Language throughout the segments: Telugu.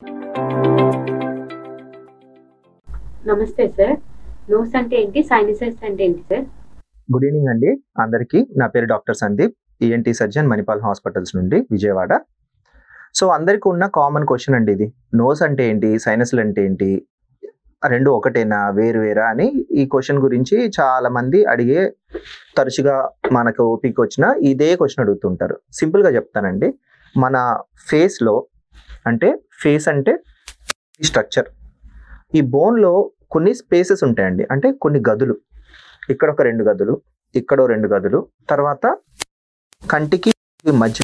నమస్తే సార్ నోస్ అంటే ఏంటి సైనసైస్ అంటే ఏంటి సార్ గుడ్ ఈవినింగ్ అండి అందరికీ నా పేరు doctor Sandeep ENT surgeon Manipal hospitals నుండి విజయవాడ సో అందరికీ ఉన్న కామన్ క్వశ్చన్ అండి ఇది నోస్ అంటే ఏంటి సైనస్లు అంటే ఏంటి రెండు ఒకటేనా వేరు వేరా అని ఈ క్వశ్చన్ గురించి చాలా మంది అడిగే తరచుగా మనకు ఓపిక వచ్చిన ఇదే క్వశ్చన్ అడుగుతుంటారు సింపుల్గా చెప్తానండి మన ఫేస్లో అంటే ఫేస్ అంటే స్ట్రక్చర్ ఈ బోన్లో కొన్ని స్పేసెస్ ఉంటాయండి అంటే కొన్ని గదులు ఇక్కడ ఒక రెండు గదులు ఇక్కడ ఓ రెండు గదులు తర్వాత కంటికి మధ్య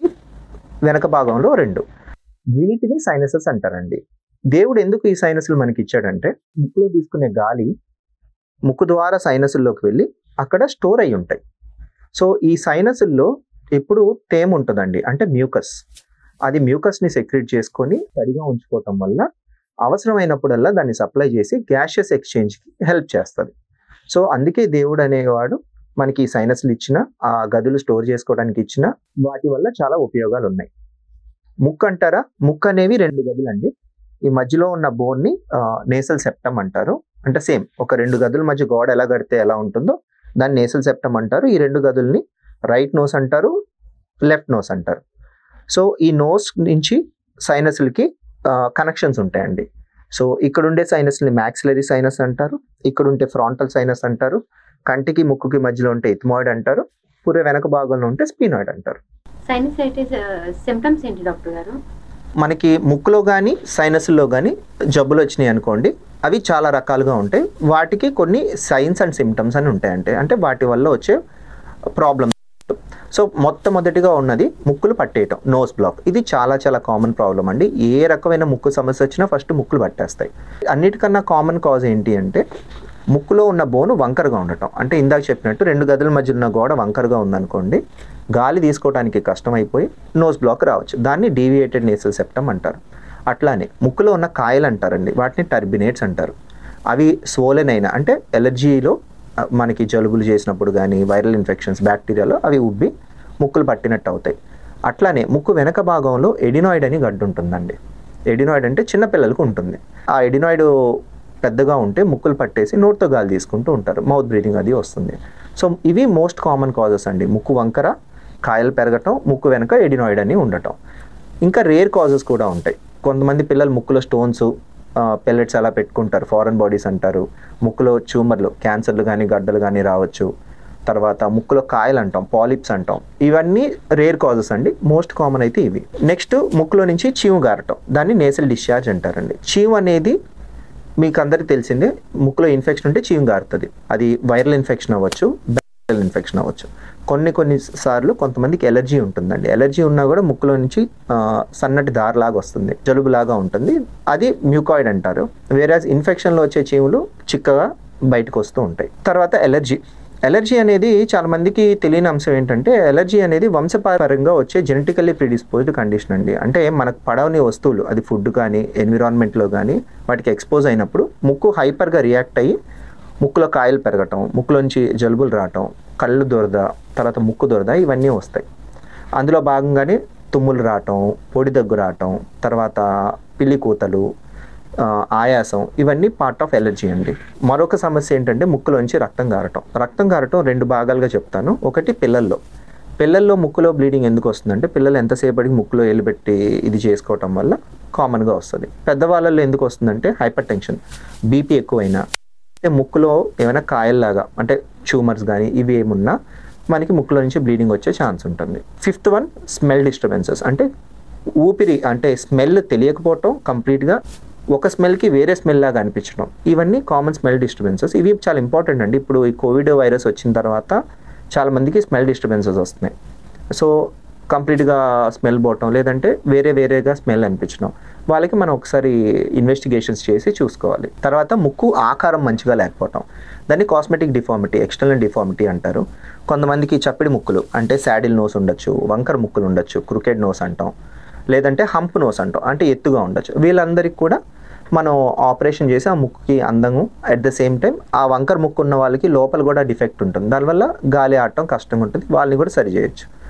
వెనక భాగంలో రెండు వీటిని సైనసెస్ అంటారండి దేవుడు ఎందుకు ఈ సైనస్లు మనకి ఇచ్చాడంటే ముక్కులో తీసుకునే గాలి ముక్కు ద్వారా సైనసుల్లోకి వెళ్ళి అక్కడ స్టోర్ అయి ఉంటాయి సో ఈ సైనసుల్లో ఎప్పుడు తేమ ఉంటుందండి అంటే మ్యూకస్ అది మ్యూకస్ని సెక్రెట్ చేసుకొని తడిగా ఉంచుకోవటం వల్ల అవసరమైనప్పుడల్లా దాన్ని సప్లై చేసి గ్యాషియస్ ఎక్స్చేంజ్కి హెల్ప్ చేస్తుంది సో అందుకే దేవుడు అనేవాడు మనకి ఈ సైనస్లు ఇచ్చిన ఆ గదులు స్టోర్ చేసుకోవడానికి ఇచ్చిన వాటి వల్ల చాలా ఉపయోగాలు ఉన్నాయి ముక్కు అంటారా ముక్కు అనేవి రెండు గదులు అండి ఈ మధ్యలో ఉన్న బోన్ని నేసల్ సెప్టమ్ అంటారు అంటే సేమ్ ఒక రెండు గదుల మధ్య గోడ ఎలా కడితే ఎలా ఉంటుందో దాన్ని నేసల్ సెప్టమ్ అంటారు ఈ రెండు గదుల్ని రైట్ నోస్ అంటారు లెఫ్ట్ నోస్ అంటారు సో ఈ నోస్ నుంచి సైనస్లకి కనెక్షన్స్ ఉంటాయండి సో ఇక్కడ ఉండే సైనస్ని మ్యాక్సిలరీ సైనస్ అంటారు ఇక్కడ ఉంటే ఫ్రాంటల్ సైనస్ అంటారు కంటికి ముక్కుకి మధ్యలో ఉంటే ఇథమాయిడ్ అంటారు పుర్రె వెనక భాగంలో ఉంటే స్పీనాయిడ్ అంటారు సైనసైటిస్ సిమ్టమ్స్ ఏంటి డాక్టర్ గారు మనకి ముక్కులో కానీ సైనస్లో కానీ జబ్బులు వచ్చినాయి అనుకోండి అవి చాలా రకాలుగా ఉంటాయి వాటికి కొన్ని సైన్స్ అండ్ సిమ్టమ్స్ అని ఉంటాయంటే అంటే వాటి వల్ల వచ్చే ప్రాబ్లమ్ సో మొట్టమొదటిగా ఉన్నది ముక్కులు పట్టేయటం నోస్ బ్లాక్ ఇది చాలా చాలా కామన్ ప్రాబ్లం అండి ఏ రకమైన ముక్కు సమస్య వచ్చినా ఫస్ట్ ముక్కులు పట్టేస్తాయి అన్నిటికన్నా కామన్ కాజ్ ఏంటి అంటే ముక్కులో ఉన్న బోను వంకరగా ఉండటం అంటే ఇందాక చెప్పినట్టు రెండు గదుల మధ్య ఉన్న గోడ వంకరగా ఉందనుకోండి గాలి తీసుకోవడానికి కష్టమైపోయి నోస్ బ్లాక్ రావచ్చు దాన్ని డీవియేటెడ్ నేసల్ సెప్టమ్ అంటారు అట్లానే ముక్కులో ఉన్న కాయలు అంటారండి వాటిని టర్బినేట్స్ అంటారు అవి స్వోలెన్ అయిన అంటే ఎలర్జీలో ఆ, మనకి జలుబులు చేసినప్పుడు కానీ వైరల్ ఇన్ఫెక్షన్స్ బ్యాక్టీరియాలో అవి ఉబ్బి ముక్కులు పట్టినట్టు అవుతాయి అట్లానే ముక్కు వెనక భాగంలో ఎడినాయిడ్ అని గడ్డు ఉంటుందండి ఎడినాయిడ్ అంటే చిన్న పిల్లలకు ఉంటుంది ఆ ఎడినాయిడ్ పెద్దగా ఉంటే ముక్కులు పట్టేసి నోట్తో గాలి తీసుకుంటూ ఉంటారు మౌత్ బ్రీతింగ్ అది వస్తుంది సో ఇవి మోస్ట్ కామన్ కాజెస్ అండి ముక్కు వంకర కాయలు పెరగటం ముక్కు వెనక ఎడినాయిడ్ అని ఉండటం ఇంకా రేర్ కాజెస్ కూడా ఉంటాయి కొంతమంది పిల్లలు ముక్కులో స్టోన్స్ పెల్లెట్స్ అలా పెట్టుకుంటారు ఫారెన్ బాడీస్ అంటారు ముక్కులో ట్యూమర్లు క్యాన్సర్లు కానీ గడ్డలు కానీ రావచ్చు తర్వాత ముక్కులో కాయలు అంటాం పాలిప్స్ అంటాం ఇవన్నీ రేర్ కాజెస్ అండి మోస్ట్ కామన్ అయితే ఇవి నెక్స్ట్ ముక్కులో నుంచి చీము గారటం దాన్ని నేసల్ డిశ్చార్జ్ అంటారండి చీము అనేది మీకు అందరికీ తెలిసిందే ముక్కులో ఇన్ఫెక్షన్ ఉంటే చీము గారుతుంది అది వైరల్ ఇన్ఫెక్షన్ అవ్వచ్చు బ్యాక్టీరియల్ ఇన్ఫెక్షన్ అవ్వచ్చు కొన్ని కొన్ని సార్లు కొంతమందికి ఎలర్జీ ఉంటుందండి ఎలర్జీ ఉన్నా కూడా ముక్కులో నుంచి ఆ, సన్నటి దారిలాగా వస్తుంది జలుబులాగా ఉంటుంది అది మ్యూకాయిడ్ అంటారు వేరాజ్ ఇన్ఫెక్షన్లో వచ్చే చీములు చిక్కగా బయటకు వస్తూ ఉంటాయి తర్వాత ఎలర్జీ ఎలర్జీ అనేది చాలా మందికి తెలియని అంశం ఏంటంటే ఎలర్జీ అనేది వంశపారంగా వచ్చే జెనెటికల్లీ ప్రిడిస్పోజ్డ్ కండిషన్ అండి అంటే మనకు పడవని వస్తువులు అది ఫుడ్ కానీ ఎన్విరాన్మెంట్లో కానీ వాటికి ఎక్స్పోజ్ అయినప్పుడు ముక్కు హైపర్గా రియాక్ట్ అయ్యి ముక్కులో కాయలు పెరగటం ముక్కులోంచి జలుబులు రావటం కళ్ళు దొరద తర్వాత ముక్కు దొరద ఇవన్నీ వస్తాయి అందులో భాగంగానే తుమ్ములు రావటం పొడి దగ్గు రావటం తర్వాత పిల్లి కూతలు ఆ, ఆయాసం ఇవన్నీ పార్ట్ ఆఫ్ ఎలర్జీ అండి మరొక సమస్య ఏంటంటే ముక్కులోంచి రక్తం గారటం రక్తం గారటం రెండు భాగాలుగా చెప్తాను ఒకటి పిల్లల్లో పిల్లల్లో ముక్కులో బ్లీడింగ్ ఎందుకు వస్తుందంటే పిల్లలు ఎంతసేపటికి ముక్కులో ఏలు పెట్టి ఇది చేసుకోవటం వల్ల కామన్గా వస్తుంది పెద్దవాళ్ళల్లో ఎందుకు వస్తుందంటే హైపర్ టెన్షన్ బీపీ ఎక్కువైనా అంటే ముక్కులో ఏమైనా కాయల్లాగా అంటే ట్యూమర్స్ కానీ ఇవి ఏమున్నా మనకి ముక్కులో నుంచి బ్లీడింగ్ వచ్చే ఛాన్స్ ఉంటుంది ఫిఫ్త్ వన్ స్మెల్ డిస్టర్బెన్సెస్ అంటే ఊపిరి అంటే స్మెల్ తెలియకపోవటం కంప్లీట్గా ఒక స్మెల్కి వేరే స్మెల్ లాగా అనిపించడం ఇవన్నీ కామన్ స్మెల్ డిస్టర్బెన్సెస్ ఇవి చాలా ఇంపార్టెంట్ అండి ఇప్పుడు ఈ కోవిడ్ వైరస్ వచ్చిన తర్వాత చాలా మందికి స్మెల్ డిస్టర్బెన్సెస్ వస్తున్నాయి సో కంప్లీట్గా స్మెల్ పోవటం లేదంటే వేరే వేరేగా స్మెల్ అనిపించడం వాళ్ళకి మనం ఒకసారి ఇన్వెస్టిగేషన్స్ చేసి చూసుకోవాలి తర్వాత ముక్కు ఆకారం మంచిగా లేకపోవటం దాన్ని కాస్మెటిక్ డిఫార్మిటీ ఎక్స్టర్నల్ డిఫార్మిటీ అంటారు కొంతమందికి చప్పిడి ముక్కులు అంటే శాడిల్ నోస్ ఉండొచ్చు వంకర ముక్కులు ఉండొచ్చు క్రికెట్ నోస్ అంటాం లేదంటే హంప్ నోస్ అంటాం అంటే ఎత్తుగా ఉండొచ్చు వీళ్ళందరికీ కూడా మనం ఆపరేషన్ చేసి ఆ ముక్కుకి అందంగా అట్ ద సేమ్ టైం ఆ వంకర ముక్కు ఉన్న వాళ్ళకి లోపల కూడా డిఫెక్ట్ ఉంటుంది దానివల్ల గాలి ఆడటం కష్టంగా ఉంటుంది వాళ్ళని కూడా సరి చేయొచ్చు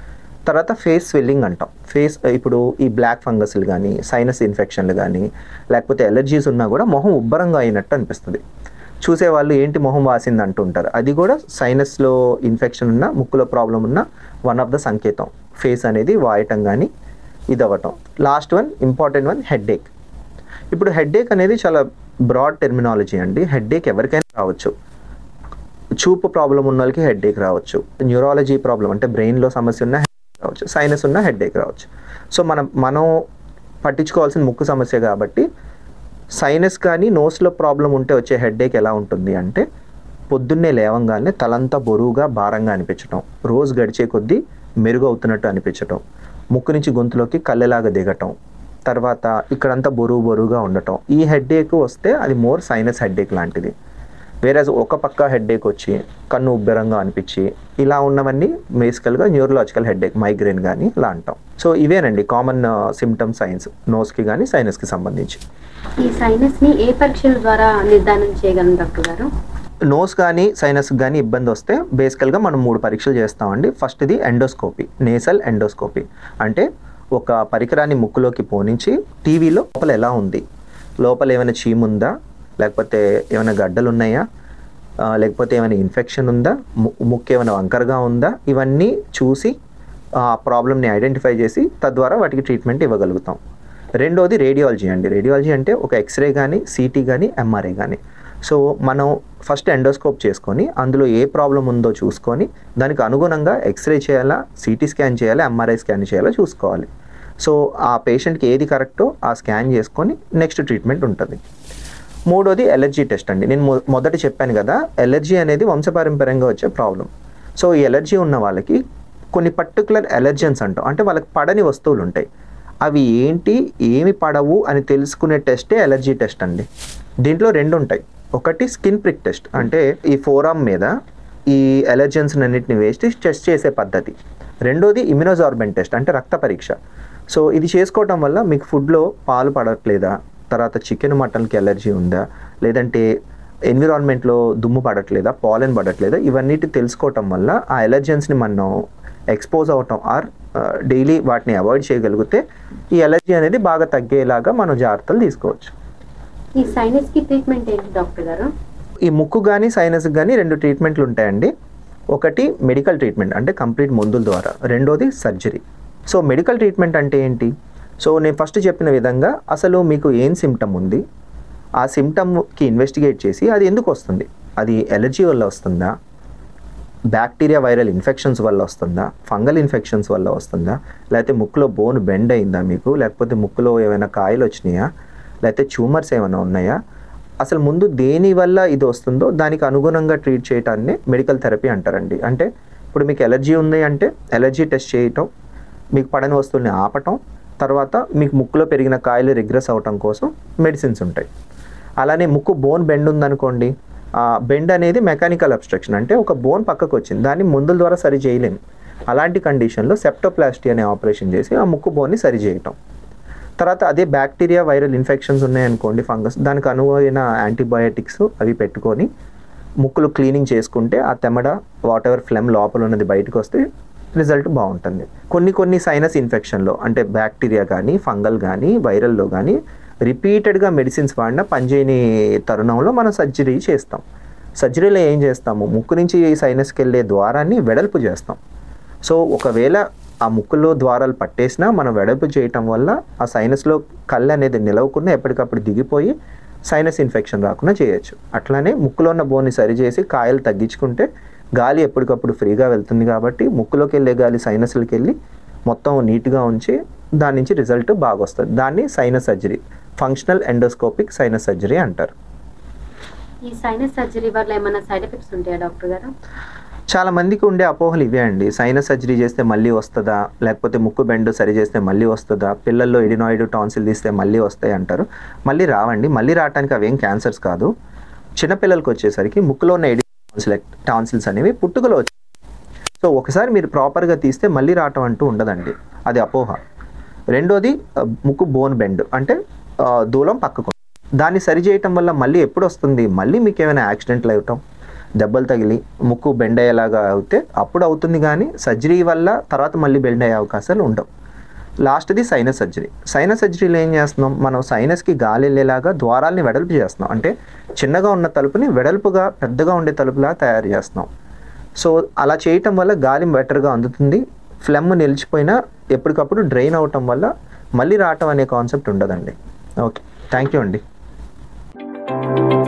తర్వాత ఫేస్ స్వెల్లింగ్ అంటాం ఫేస్ ఇప్పుడు ఈ బ్లాక్ ఫంగస్లు కానీ సైనస్ ఇన్ఫెక్షన్లు కానీ లేకపోతే ఎలర్జీస్ ఉన్నా కూడా మొహం ఉబ్బరంగా అయినట్టు అనిపిస్తుంది చూసేవాళ్ళు ఏంటి మొహం వాసింది అంటుంటారు అది కూడా సైనస్లో ఇన్ఫెక్షన్ ఉన్న ముక్కులో ప్రాబ్లం ఉన్న వన్ ఆఫ్ ద సంకేతం ఫేస్ అనేది వాయటం కానీ ఇది అవ్వటం last one important one headache ఇప్పుడు హెడ్ఏక్ అనేది చాలా బ్రాడ్ టెర్మినాలజీ అండి హెడ్ఏక్ ఎవరికైనా రావచ్చు చూపు ప్రాబ్లం ఉన్న వాళ్ళకి హెడ్ఏక్ రావచ్చు న్యూరాలజీ ప్రాబ్లం అంటే బ్రెయిన్లో సమస్య ఉన్న headache రావచ్చు సైనస్ ఉన్న హెడ్ఏక్ రావచ్చు సో మనం మనం పట్టించుకోవాల్సిన ముక్కు సమస్య కాబట్టి సైనస్ కానీ నోస్లో ప్రాబ్లం ఉంటే వచ్చే హెడ్ఏక్ ఎలా ఉంటుంది అంటే పొద్దున్నే లేవంగానే తలంతా బరువుగా భారంగా అనిపించటం రోజు గడిచే కొద్దీ మెరుగవుతున్నట్టు అనిపించటం ముక్కు నుంచి గొంతులోకి కళ్ళెలాగా దిగటం తర్వాత ఇక్కడంతా బరువు బరువుగా ఉండటం ఈ హెడ్ఏక్ వస్తే అది మోర్ సైనస్ హెడ్ఏక్ లాంటిది వేరే ఒక పక్క హెడ్ఏక్ వచ్చి కన్ను ఉబ్బరంగా అనిపించి ఇలా ఉన్నవన్నీ బేసికల్గా న్యూరలాజికల్ హెడ్ఏక్ మైగ్రేన్ కానీ ఇలా అంటాం సో ఇవేనండి కామన్ సిమ్టమ్ సైన్స్ నోస్కి కానీ సైనస్కి సంబంధించి ఈ సైనస్ ని ఏ పరీక్షల ద్వారా నిర్ధారణ చేయగలం డాక్టర్ గారు నోస్ కానీ సైనస్ కానీ ఇబ్బంది వస్తే బేసికల్గా మనం మూడు పరీక్షలు చేస్తామండి ఫస్ట్ది ఎండోస్కోపీ నేసల్ ఎండోస్కోపీ అంటే ఒక పరికరాన్ని ముక్కులోకి పోనించి టీవీలో లోపల ఎలా ఉంది లోపల ఏమైనా చీము ఉందా లేకపోతే ఏమైనా గడ్డలు ఉన్నాయా ఆ, లేకపోతే ఏమైనా ఇన్ఫెక్షన్ ఉందా ము- ముక్కు ఏమైనా వంకరగా ఉందా ఇవన్నీ చూసి ఆ ప్రాబ్లమ్ని ఐడెంటిఫై చేసి తద్వారా వాటికి ట్రీట్మెంట్ ఇవ్వగలుగుతాం రెండోది రేడియాలజీ అండి రేడియాలజీ అంటే ఒక ఎక్స్రే కానీ సిటీ కానీ ఎంఆర్ఐ కానీ సో మనం ఫస్ట్ ఎండోస్కోప్ చేసుకొని అందులో ఏ ప్రాబ్లం ఉందో చూసుకొని దానికి అనుగుణంగా ఎక్స్రే చేయాలా సిటీ స్కాన్ చేయాలా ఎంఆర్ఐ స్కాన్ చేయాలా చూసుకోవాలి సో ఆ పేషెంట్కి ఏది కరెక్టో ఆ స్కాన్ చేసుకొని నెక్స్ట్ ట్రీట్మెంట్ ఉంటుంది మూడోది ఎలర్జీ టెస్ట్ అండి నేను మొ- మొదట చెప్పాను కదా ఎలర్జీ అనేది వంశపారంపర్యంగా వచ్చే ప్రాబ్లం సో ఈ ఎలర్జీ ఉన్న వాళ్ళకి కొన్ని పర్టికులర్ ఎలర్జెన్స్ అంటాం అంటే వాళ్ళకి పడని వస్తువులు ఉంటాయి అవి ఏంటి ఏమి పడవు అని తెలుసుకునే టెస్టే ఎలర్జీ టెస్ట్ అండి దీంట్లో రెండు ఉంటాయి ఒకటి స్కిన్ ప్రిక్ టెస్ట్ అంటే ఈ ఫోరామ్ మీద ఈ ఎలర్జెన్స్ అన్నిటిని వేసి టెస్ట్ చేసే పద్ధతి రెండోది ఇమ్యునోజార్బెంట్ టెస్ట్ అంటే రక్త పరీక్ష సో ఇది చేసుకోవటం వల్ల మీకు ఫుడ్లో పాలు పడట్లేదా తర్వాత చికెన్ మటన్కి ఎలర్జీ ఉందా లేదంటే ఎన్విరాన్మెంట్లో దుమ్ము పడట్లేదా పాలెన్ పడట్లేదా ఇవన్నిటి తెలుసుకోవటం వల్ల ఆ ఎలర్జెన్స్ని మనం ఎక్స్పోజ్ అవటం ఆర్ డైలీ వాటిని అవాయిడ్ చేయగలిగితే ఈ ఎలర్జీ అనేది బాగా తగ్గేలాగా మనం జాగ్రత్తలు తీసుకోవచ్చు ఈ సైనస్ కి ట్రీట్మెంట్ ఏంటి డాక్టర్ గారు ఈ ముక్కు కానీ సైనస్ కానీ రెండు ట్రీట్మెంట్లు ఉంటాయండి ఒకటి మెడికల్ ట్రీట్మెంట్ అంటే కంప్లీట్ మందుల ద్వారా రెండోది సర్జరీ సో మెడికల్ ట్రీట్మెంట్ అంటే ఏంటి సో నేను ఫస్ట్ చెప్పిన విధంగా అసలు మీకు ఏం సిమ్టమ్ ఉంది ఆ సిమ్టమ్కి ఇన్వెస్టిగేట్ చేసి అది ఎందుకు వస్తుంది అది ఎలర్జీ వల్ల వస్తుందా బ్యాక్టీరియా వైరల్ ఇన్ఫెక్షన్స్ వల్ల వస్తుందా ఫంగల్ ఇన్ఫెక్షన్స్ వల్ల వస్తుందా లేకపోతే ముక్కులో బోన్ బెండ్ అయిందా మీకు లేకపోతే ముక్కులో ఏమైనా కాయలు వచ్చినాయా లేకపోతే ట్యూమర్స్ ఏమైనా ఉన్నాయా అసలు ముందు దేని వల్ల ఇది వస్తుందో దానికి అనుగుణంగా ట్రీట్ చేయటాన్ని మెడికల్ థెరపీ అంటారండి అంటే ఇప్పుడు మీకు ఎలర్జీ ఉంది అంటే ఎలర్జీ టెస్ట్ చేయటం మీకు పడని వస్తువుల్ని ఆపటం తర్వాత మీకు ముక్కులో పెరిగిన కాయలు రిగ్రెస్ అవటం కోసం మెడిసిన్స్ ఉంటాయి అలానే ముక్కు బోన్ బెండ్ ఉందనుకోండి ఆ బెండ్ అనేది మెకానికల్ అబ్స్ట్రక్షన్ అంటే ఒక బోన్ పక్కకు వచ్చింది దాన్ని మందుల ద్వారా సరి చేయలేము అలాంటి కండిషన్లో సెప్టోప్లాస్టీ అనే ఆపరేషన్ చేసి ఆ ముక్కు బోన్ని సరి చేయటం తర్వాత అదే బ్యాక్టీరియా వైరల్ ఇన్ఫెక్షన్స్ ఉన్నాయనుకోండి ఫంగస్ దానికి అనువైన యాంటీబయాటిక్స్ అవి పెట్టుకొని ముక్కులు క్లీనింగ్ చేసుకుంటే ఆ తెమడ వాట్ ఎవర్ ఫ్లెమ్ లోపల ఉన్నది బయటకు వస్తే రిజల్ట్ బాగుంటుంది కొన్ని కొన్ని సైనస్ ఇన్ఫెక్షన్లో అంటే బ్యాక్టీరియా కానీ ఫంగల్ కానీ వైరల్లో కానీ రిపీటెడ్గా మెడిసిన్స్ వాడిన పనిచేయని తరుణంలో మనం సర్జరీ చేస్తాం సర్జరీలో ఏం చేస్తాము ముక్కు నుంచి సైనస్కి వెళ్ళే ద్వారాన్ని వెడల్పు చేస్తాం సో ఒకవేళ ఆ ముక్కులో ద్వారాలు పట్టేసినా మనం వెడల్పు చేయటం వల్ల ఆ సైనస్లో కళ్ళు అనేది నిలవకుండా ఎప్పటికప్పుడు దిగిపోయి సైనస్ ఇన్ఫెక్షన్ రాకుండా చేయొచ్చు అట్లానే ముక్కులో ఉన్న బోన్ని సరిచేసి కాయలు తగ్గించుకుంటే గాలి ఎప్పటికప్పుడు ఫ్రీగా వెళ్తుంది కాబట్టి ముక్కులోకి వెళ్ళే గాలి సైనస్లకి వెళ్ళి మొత్తం నీట్గా ఉంచి దాని నుంచి రిజల్ట్ బాగా వస్తుంది దాన్ని sinus surgery functional endoscopic sinus surgery అంటారు ఈ సైనస్ సర్జరీ వల్ల ఏమైనా సైడ్ ఎఫెక్ట్స్ ఉంటాయా డాక్టర్ గారు చాలా మందికి ఉండే అపోహలు ఇవే అండి సైనస్ సర్జరీ చేస్తే మళ్ళీ వస్తుందా లేకపోతే ముక్కు బెండ్ సరి చేస్తే మళ్ళీ వస్తుందా పిల్లల్లో ఎడినాయిడ్ టాన్సిల్ తీస్తే మళ్ళీ వస్తాయి అంటారు మళ్ళీ రావండి మళ్ళీ రావడానికి అవేం క్యాన్సర్స్ కాదు చిన్నపిల్లలకి వచ్చేసరికి ముక్కులో ఉన్న ఎడి టాన్సిల్ టాన్సిల్స్ అనేవి పుట్టుకలో వచ్చాయి సో ఒకసారి మీరు ప్రాపర్గా తీస్తే మళ్ళీ రావటం అంటూ ఉండదండి అది అపోహ రెండోది ఆ, ముక్కు బోన్ బెండ్ అంటే ఆ, దూలం పక్కకు దాన్ని సరి చేయటం వల్ల మళ్ళీ ఎప్పుడు వస్తుంది మళ్ళీ మీకు ఏమైనా యాక్సిడెంట్లు అవ్వటం దెబ్బలు తగిలి ముక్కు బెండ్ అయ్యేలాగా అవుతే అప్పుడు అవుతుంది కానీ సర్జరీ వల్ల తర్వాత మళ్ళీ బెండ్ అయ్యే అవకాశాలు ఉండవు లాస్ట్ది సైనస్ సర్జరీ సైనస్ సర్జరీలో ఏం చేస్తున్నాం మనం సైనస్కి గాలి వెళ్ళేలాగా ద్వారాల్ని వెడల్పు చేస్తున్నాం అంటే చిన్నగా ఉన్న తలుపుని వెడల్పుగా పెద్దగా ఉండే తలుపులా తయారు చేస్తున్నాం సో అలా చేయటం వల్ల గాలి బెటర్గా అందుతుంది ఫ్లెమ్ నిలిచిపోయినా ఎప్పటికప్పుడు డ్రైన్ అవటం వల్ల మళ్ళీ రావటం అనే కాన్సెప్ట్ ఉండదండి ఓకే థ్యాంక్ యూ అండి